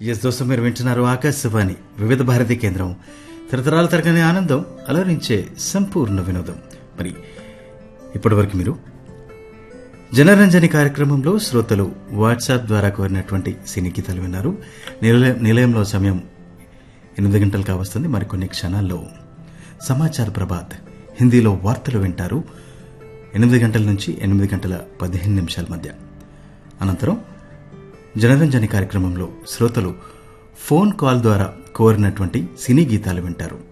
yes దోస్తు మీరు వింటున్నారు ఆకాశవాణి వివిధ భారతి కేంద్రం తరతరాల తరగని ఆనందం అలరించే సంపూర్ణ వినోదం మరి ఇప్పటివరకు మీరు జనరంజని కార్యక్రమంలో శ్రోతలు వాట్సాప్ ద్వారా కోరినటువంటి సినీ గీతాలు విన్నారు నిలయ- నిలయంలో సమయం ఎనిమిది గంటలు కావస్తుంది మరికొన్ని క్షణాల్లో సమాచార ప్రభాత్ హిందీలో వార్తలు వింటారు ఎనిమిది గంటల నుంచి ఎనిమిది గంటల పదిహేను నిమిషాల మధ్య అనంతరం జనరంజని కార్యక్రమంలో శ్రోతలు ఫోన్ కాల్ ద్వారా కోరినటువంటి సినీ గీతాలు వింటారు